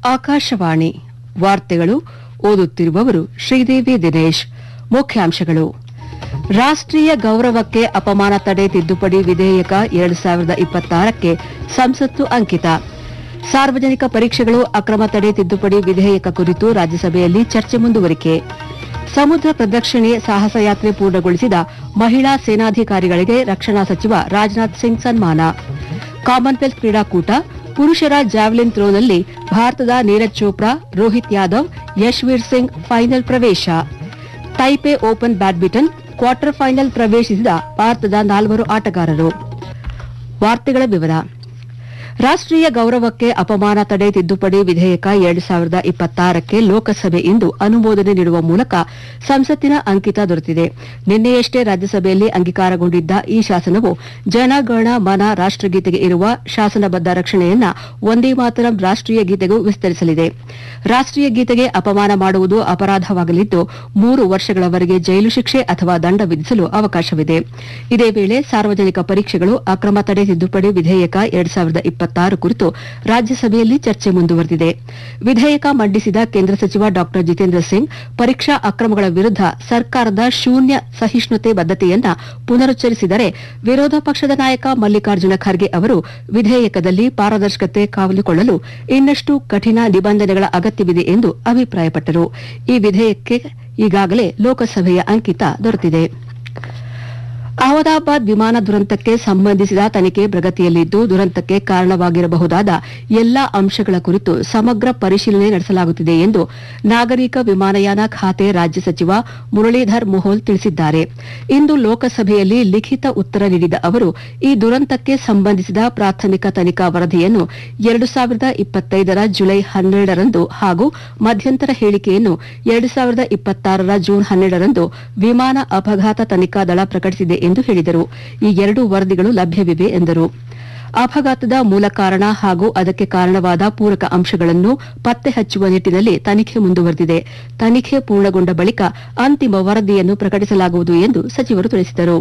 ಆಕಾಶವಾಣಿ ವಾರ್ತೆಗಳು ಓದುತ್ತಿರುವವರು ಶ್ರೀದೇವಿ ದಿನೇಶ್ ಮುಖ್ಯಾಂಶಗಳು ರಾಷ್ಟ್ರೀಯ ಗೌರವಕ್ಕೆ ಅಪಮಾನ ತಡೆ ತಿದ್ದುಪಡಿ ವಿಧೇಯಕ ಎರಡು ಸಾವಿರದ ಇಪ್ಪತ್ತಾರಕ್ಕೆ ಸಂಸತ್ತು ಅಂಕಿತ ಸಾರ್ವಜನಿಕ ಪರೀಕ್ಷೆಗಳು ಅಕ್ರಮ ತಡೆ ತಿದ್ದುಪಡಿ ವಿಧೇಯಕ ಕುರಿತು ರಾಜ್ಯಸಭೆಯಲ್ಲಿ ಚರ್ಚೆ ಮುಂದುವರಿಕೆ ಸಮುದ್ರ ಪ್ರದಕ್ಷಿಣೆ ಸಾಹಸಯಾತ್ರೆ ಪೂರ್ಣಗೊಳಿಸಿದ ಮಹಿಳಾ ಸೇನಾಧಿಕಾರಿಗಳಿಗೆ ರಕ್ಷಣಾ ಸಚಿವ ರಾಜನಾಥ್ ಸಿಂಗ್ ಸನ್ಮಾನ ಕಾಮನ್ವೆಲ್ತ್ ಕ್ರೀಡಾಕೂಟ ಪುರುಷರ ಜಾವೆಲಿನ್ ಥ್ರೋನಲ್ಲಿ ಭಾರತದ ನೀರಜ್ ಚೋಪ್ರಾ ರೋಹಿತ್ ಯಾದವ್ ಯಶ್ವೀರ್ ಸಿಂಗ್ ಫೈನಲ್ ಪ್ರವೇಶ Taipei open badminton quarter final ಪ್ರವೇಶಿಸಿದ ಭಾರತದ ನಾಲ್ವರು ಆಟಗಾರರು ವಾರ್ತೆಗಳ ವಿವರ ರಾಷ್ಟ್ರೀಯ ಗೌರವಕ್ಕೆ ಅಪಮಾನ ತಡೆ ತಿದ್ದುಪಡಿ ವಿಧೇಯಕ ಎರಡು ಸಾವಿರದ ಇಪ್ಪತ್ತಾರಕ್ಕೆ ಲೋಕಸಭೆ ಇಂದು ಅನುಮೋದನೆ ನೀಡುವ ಮೂಲಕ ಸಂಸತ್ತಿನ ಅಂಕಿತ ದೊರೆತಿದೆ ನಿನ್ನೆಯಷ್ಟೇ ರಾಜ್ಯಸಭೆಯಲ್ಲಿ ಅಂಗೀಕಾರಗೊಂಡಿದ್ದ ಈ ಶಾಸನವು ಜನಗಣ ಮನ ರಾಷ್ಟಗೀತೆಗೆ ಇರುವ ಶಾಸನಬದ್ದ ರಕ್ಷಣೆಯನ್ನ ಒಂದೇ ಮಾತರಂ ರಾಷ್ಟೀಯ ಗೀತೆಗೂ ವಿಸ್ತರಿಸಲಿದೆ ರಾಷ್ಟೀಯ ಗೀತೆಗೆ ಅಪಮಾನ ಮಾಡುವುದು ಅಪರಾಧವಾಗಲಿದ್ದು ಮೂರು ವರ್ಷಗಳವರೆಗೆ ಜೈಲು ಶಿಕ್ಷೆ ಅಥವಾ ದಂಡ ವಿಧಿಸಲು ಅವಕಾಶವಿದೆ ಇದೇ ವೇಳೆ ಸಾರ್ವಜನಿಕ ಪರೀಕ್ಷೆಗಳು ಅಕ್ರಮ ತಡೆ ತಿದ್ದುಪಡಿ ವಿಧೇಯಕ ಎರಡು ಸಾವಿರದ ಇಪ್ಪತ್ತಾರು ಕುರಿತು ರಾಜ್ಯಸಭೆಯಲ್ಲಿ ಚರ್ಚೆ ಮುಂದುವರೆದಿದೆ ವಿಧೇಯಕ ಮಂಡಿಸಿದ ಕೇಂದ್ರ ಸಚಿವ ಡಾ ಜಿತೇಂದ್ರ ಸಿಂಗ್ ಪರೀಕ್ಷಾ ಅಕ್ರಮಗಳ ವಿರುದ್ಧ ಸರ್ಕಾರದ ಶೂನ್ಯ ಸಹಿಷ್ಣುತೆ ಬದ್ದತೆಯನ್ನ ಪುನರುಚ್ಚರಿಸಿದರೆ ವಿರೋಧ ಪಕ್ಷದ ನಾಯಕ ಮಲ್ಲಿಕಾರ್ಜುನ ಖರ್ಗೆ ಅವರು ವಿಧೇಯಕದಲ್ಲಿ ಪಾರದರ್ಶಕತೆ ಕಾವಲುಕೊಳ್ಳಲು ಇನ್ನಷ್ಟು ಕಠಿಣ ನಿಬಂಧನೆಗಳ ಅಗತ್ಯವಿದೆ ಎಂದು ಅಭಿಪ್ರಾಯಪಟ್ಟರು ಈ ವಿಧೇಯಕಕ್ಕೆ ಈಗಾಗಲೇ ಲೋಕಸಭೆಯ ಅಂಕಿತ ದೊರೆತಿದೆ ಅಹಮದಾಬಾದ್ ವಿಮಾನ ದುರಂತಕ್ಕೆ ಸಂಬಂಧಿಸಿದ ತನಿಖೆ ಪ್ರಗತಿಯಲ್ಲಿದ್ದು ದುರಂತಕ್ಕೆ ಕಾರಣವಾಗಿರಬಹುದಾದ ಎಲ್ಲಾ ಅಂಶಗಳ ಕುರಿತು ಸಮಗ್ರ ಪರಿಶೀಲನೆ ನಡೆಸಲಾಗುತ್ತಿದೆ ಎಂದು ನಾಗರಿಕ ವಿಮಾನಯಾನ ಖಾತೆ ರಾಜ್ಯ ಸಚಿವ ಮುರಳೀಧರ್ ಮೋಹೋಲ್ ತಿಳಿಸಿದ್ದಾರೆ ಇಂದು ಲೋಕಸಭೆಯಲ್ಲಿ ಲಿಖಿತ ಉತ್ತರ ನೀಡಿದ ಅವರು ಈ ದುರಂತಕ್ಕೆ ಸಂಬಂಧಿಸಿದ ಪ್ರಾಥಮಿಕ ತನಿಖಾ ವರದಿಯನ್ನು ಎರಡು ಸಾವಿರದ ಇಪ್ಪತ್ತೈದರ ಜುಲೈ ಹನ್ನೆರಡರಂದು ಹಾಗೂ ಮಧ್ಯಂತರ ಹೇಳಿಕೆಯನ್ನು ಎರಡು ಸಾವಿರದ ಇಪ್ಪತ್ತಾರರ ಜೂನ್ ಹನ್ನೆರಡರಂದು ವಿಮಾನ ಅಪಘಾತ ತನಿಖಾ ದಳ ಪ್ರಕಟಿಸಿದೆ ಎಂದು ಹೇಳಿದರು ಈ ಎರಡೂ ವರದಿಗಳು ಲಭ್ಯವಿವೆ ಎಂದರು ಅಪಘಾತದ ಮೂಲ ಕಾರಣ ಹಾಗೂ ಅದಕ್ಕೆ ಕಾರಣವಾದ ಪೂರಕ ಅಂಶಗಳನ್ನು ಪತ್ತೆ ಹಚ್ಚುವ ನಿಟ್ಟಿನಲ್ಲಿ ತನಿಖೆ ಮುಂದುವರೆದಿದೆ ತನಿಖೆ ಪೂರ್ಣಗೊಂಡ ಬಳಿಕ ಅಂತಿಮ ವರದಿಯನ್ನು ಪ್ರಕಟಿಸಲಾಗುವುದು ಎಂದು ಸಚಿವರು ತಿಳಿಸಿದರು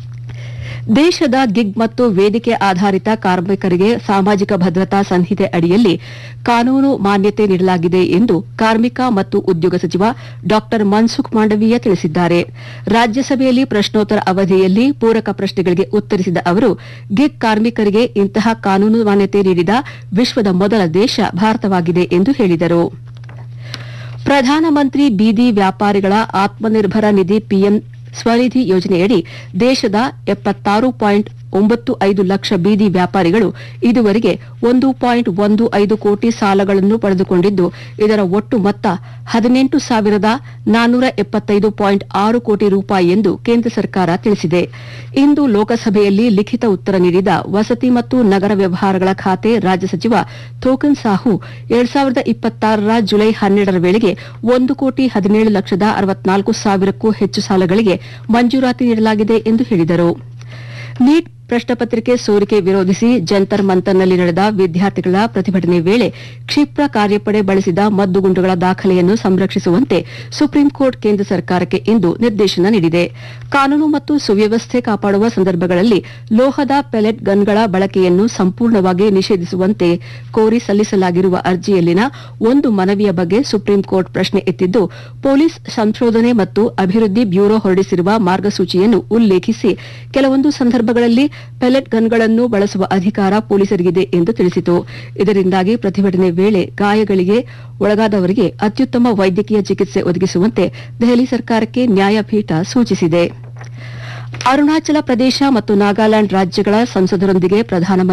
ದೇಶದ ಗಿಗ್ ಮತ್ತು ವೇದಿಕೆ ಆಧಾರಿತ ಕಾರ್ಮಿಕರಿಗೆ ಸಾಮಾಜಿಕ ಭದ್ರತಾ ಸಂಹಿತೆ ಅಡಿಯಲ್ಲಿ ಕಾನೂನು ಮಾನ್ಯತೆ ನೀಡಲಾಗಿದೆ ಎಂದು ಕಾರ್ಮಿಕ ಮತ್ತು ಉದ್ಯೋಗ ಸಚಿವ ಡಾ ಮನ್ಸುಖ್ ಮಾಂಡವೀಯ ತಿಳಿಸಿದ್ದಾರೆ ರಾಜ್ಯಸಭೆಯಲ್ಲಿ ಪ್ರಶ್ನೋತ್ತರ ಅವಧಿಯಲ್ಲಿ ಪೂರಕ ಪ್ರಶ್ನೆಗಳಿಗೆ ಉತ್ತರಿಸಿದ ಅವರು ಗಿಗ್ ಕಾರ್ಮಿಕರಿಗೆ ಇಂತಹ ಕಾನೂನು ಮಾನ್ಯತೆ ನೀಡಿದ ವಿಶ್ವದ ಮೊದಲ ದೇಶ ಭಾರತವಾಗಿದೆ ಎಂದು ಹೇಳಿದರು ಪ್ರಧಾನಮಂತ್ರಿ ಬೀದಿ ವ್ಯಾಪಾರಿಗಳ ಆತ್ಮನಿರ್ಭರ ನಿಧಿ ಪಿಎಂ ಸ್ವನಿಧಿ ಯೋಜನೆಯಡಿ ದೇಶದ ಎಪ್ಪತ್ತಾರು ಪಾಯಿಂಟ್ ಒಂಬತ್ತು ಐದು ಲಕ್ಷ ಬೀದಿ ವ್ಯಾಪಾರಿಗಳು ಇದುವರೆಗೆ ಒಂದು ಪಾಯಿಂಟ್ ಒಂದು ಐದು ಕೋಟಿ ಸಾಲಗಳನ್ನು ಪಡೆದುಕೊಂಡಿದ್ದು ಇದರ ಒಟ್ಟು ಮೊತ್ತ ಹದಿನೆಂಟು ಸಾವಿರದ ನಾನ್ನೂರ ಎಪ್ಪತ್ತೈದು ಪಾಯಿಂಟ್ ಆರು ಕೋಟಿ ರೂಪಾಯಿ ಎಂದು ಕೇಂದ್ರ ಸರ್ಕಾರ ತಿಳಿಸಿದೆ ಇಂದು ಲೋಕಸಭೆಯಲ್ಲಿ ಲಿಖಿತ ಉತ್ತರ ನೀಡಿದ ವಸತಿ ಮತ್ತು ನಗರ ವ್ಯವಹಾರಗಳ ಖಾತೆ ರಾಜ್ಯ ಸಚಿವ ಥೋಕನ್ ಸಾಹು ಎರಡ್ ಸಾವಿರದ ಇಪ್ಪತ್ತಾರರ ಜುಲೈ ಹನ್ನೆರಡರ ವೇಳೆಗೆ ಒಂದು ಕೋಟಿ ಹದಿನೇಳು ಲಕ್ಷದ ಅರವತ್ನಾಲ್ಕು ಸಾವಿರಕ್ಕೂ ಹೆಚ್ಚು ಸಾಲಗಳಿಗೆ ಮಂಜೂರಾತಿ ನೀಡಲಾಗಿದೆ ಎಂದು ಹೇಳಿದರು ನೀಟ್ ಪ್ರಶ್ನಪತ್ರಿಕೆ ಸೋರಿಕೆ ವಿರೋಧಿಸಿ ಜಂತರ್ ಮಂತರ್ನಲ್ಲಿ ನಡೆದ ವಿದ್ಯಾರ್ಥಿಗಳ ಪ್ರತಿಭಟನೆ ವೇಳೆ ಕ್ಷಿಪ್ರ ಕಾರ್ಯಪಡೆ ಬಳಸಿದ ಮದ್ದುಗುಂಡುಗಳ ದಾಖಲೆಯನ್ನು ಸಂರಕ್ಷಿಸುವಂತೆ ಸುಪ್ರೀಂ ಕೋರ್ಟ್ ಕೇಂದ್ರ ಸರ್ಕಾರಕ್ಕೆ ಇಂದು ನಿರ್ದೇಶನ ನೀಡಿದೆ ಕಾನೂನು ಮತ್ತು ಸುವ್ಯವಸ್ಥೆ ಕಾಪಾಡುವ ಸಂದರ್ಭಗಳಲ್ಲಿ ಲೋಹದ ಪೆಲೆಟ್ ಗನ್ಗಳ ಬಳಕೆಯನ್ನು ಸಂಪೂರ್ಣವಾಗಿ ನಿಷೇಧಿಸುವಂತೆ ಕೋರಿ ಸಲ್ಲಿಸಲಾಗಿರುವ ಅರ್ಜಿಯಲ್ಲಿನ ಒಂದು ಮನವಿಯ ಬಗ್ಗೆ ಸುಪ್ರೀಂ ಕೋರ್ಟ್ ಪ್ರಶ್ನೆ ಎತ್ತಿದ್ದು ಪೊಲೀಸ್ ಸಂಶೋಧನೆ ಮತ್ತು ಅಭಿವೃದ್ಧಿ ಬ್ಯೂರೋ ಹೊರಡಿಸಿರುವ ಮಾರ್ಗಸೂಚಿಯನ್ನು ಉಲ್ಲೇಖಿಸಿ ಕೆಲವೊಂದು ಸಂದರ್ಭಗಳಲ್ಲಿ ಪೆಲೆಟ್ ಗನ್ಗಳನ್ನು ಬಳಸುವ ಅಧಿಕಾರ ಪೊಲೀಸರಿಗಿದೆ ಎಂದು ತಿಳಿಸಿತು ಇದರಿಂದಾಗಿ ಪ್ರತಿಭಟನೆ ವೇಳೆ ಗಾಯಗಳಿಗೆ ಒಳಗಾದವರಿಗೆ ಅತ್ಯುತ್ತಮ ವೈದ್ಯಕೀಯ ಚಿಕಿತ್ಸೆ ಒದಗಿಸುವಂತೆ ದೆಹಲಿ ಸರ್ಕಾರಕ್ಕೆ ನ್ಯಾಯಪೀಠ ಸೂಚಿಸಿದೆ ಅರುಣಾಚಲ ಪ್ರದೇಶ ಮತ್ತು ನಾಗಾಲ್ಯಾಂಡ್ ರಾಜ್ಯಗಳ ಸಂಸದರೊಂದಿಗೆ ಪ್ರಧಾನಮಂತ್ರಿ